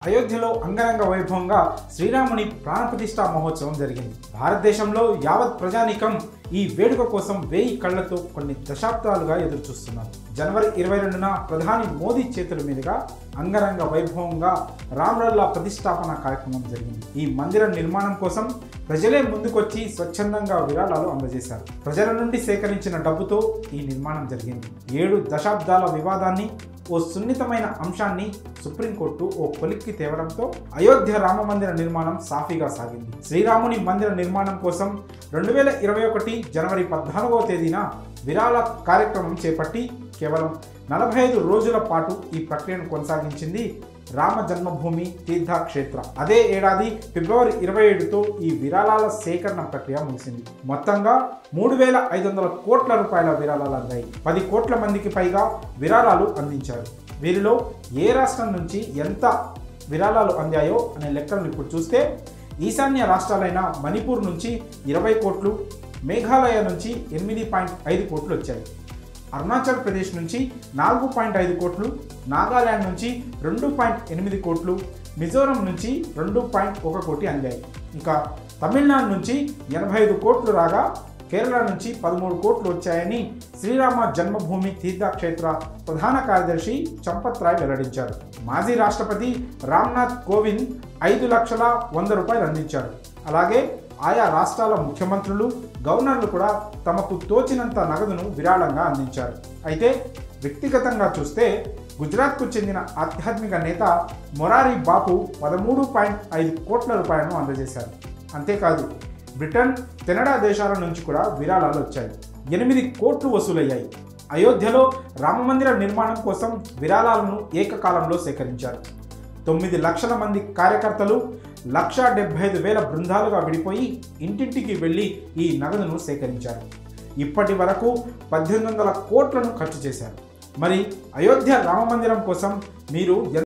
అయోధ్యలో అంగరంగ వైభవంగా శ్రీరాముని ప్రాణప్రతిష్ఠా మహోత్సవం జరిగింది భారతదేశంలో యావత్ ప్రజానికం ఈ వేడుక కోసం వేయి కళ్లతో కొన్ని దశాబ్దాలుగా ఎదురుచూస్తున్నారు జనవరి ఇరవై రెండున ప్రధాని మోదీ చేతుల మీదుగా అంగరంగ వైభవంగా రామ్లల్లా ప్రతిష్టాపన కార్యక్రమం జరిగింది ఈ మందిర నిర్మాణం కోసం ప్రజలే ముందుకొచ్చి స్వచ్ఛందంగా విరాళాలు అందజేశారు ప్రజల నుండి సేకరించిన డబ్బుతో ఈ నిర్మాణం జరిగింది ఏడు దశాబ్దాల వివాదాన్ని ఓ సున్నితమైన అంశాన్ని సుప్రీంకోర్టు ఓ కొలిక్కి తేవడంతో అయోధ్య రామ మందిర నిర్మాణం సాఫీగా సాగింది శ్రీరాముని మందిర నిర్మాణం కోసం రెండు వేల ఇరవై ఒకటి జనవరి పద్నాలుగవ తేదీన విరాళ కార్యక్రమం చేపట్టి కేవలం నలభై ఐదు రోజుల పాటు ఈ ప్రక్రియను కొనసాగించింది రామ జన్మభూమి తీర్థక్షేత్ర అదే ఏడాది ఫిబ్రవరి ఇరవై ఏడుతో ఈ విరాళాల సేకరణ ప్రక్రియ ముగిసింది మొత్తంగా మూడు వేల ఐదు వందల కోట్ల రూపాయల విరాళాలు అందాయి పది కోట్ల మందికి పైగా విరాళాలు అందించారు వీరిలో ఏ రాష్ట్రం నుంచి ఎంత విరాళాలు అందాయో అనే లెక్కలను ఇప్పుడు చూస్తే ఈశాన్య రాష్ట్రాలైన మణిపూర్ నుంచి ఇరవై కోట్లు మేఘాలయ నుంచి ఎనిమిది పాయింట్ ఐదు కోట్లు వచ్చాయి అరుణాచల్ ప్రదేశ్ నుంచి నాలుగు పాయింట్ ఐదు కోట్లు నాగాల్యాండ్ నుంచి రెండు పాయింట్ ఎనిమిది కోట్లు మిజోరం నుంచి రెండు పాయింట్ ఒక కోటి అందాయి ఇంకా తమిళనాడు నుంచి ఎనభై ఐదు కోట్లు రాగా కేరళ నుంచి పదమూడు కోట్లు వచ్చాయని శ్రీరామ జన్మభూమి తీర్థక్షేత్ర ప్రధాన కార్యదర్శి చంపత్ రాయ్ వెల్లడించారు మాజీ రాష్ట్రపతి రామ్నాథ్ కోవింద్ ఐదు లక్షల వంద రూపాయలు అందించారు అలాగే ఆయా రాష్ట్రాల ముఖ్యమంత్రులు గవర్నర్లు కూడా తమకు తోచినంత నగదును విరాళంగా అందించారు అయితే వ్యక్తిగతంగా చూస్తే గుజరాత్కు చెందిన ఆధ్యాత్మిక నేత మొరారి బాపు పదమూడు పాయింట్ ఐదు కోట్ల రూపాయలను అందజేశారు అంతేకాదు బ్రిటన్ కెనడా దేశాల నుంచి కూడా విరాళాలు వచ్చాయి ఎనిమిది కోట్లు వసూలయ్యాయి అయోధ్యలో రామమందిర నిర్మాణం కోసం విరాళాలను ఏకకాలంలో సేకరించారు తొమ్మిది లక్షల మంది కార్యకర్తలు లక్ష డెబ్బై ఐదు వేల బృందాలుగా విడిపోయి ఇంటింటికి వెళ్ళి ఈ నగదును సేకరించారు ఇప్పటి వరకు పద్దెనిమిది వందల కోట్లను ఖర్చు చేశారు మరి అయోధ్య రామమందిరం కోసం మీరు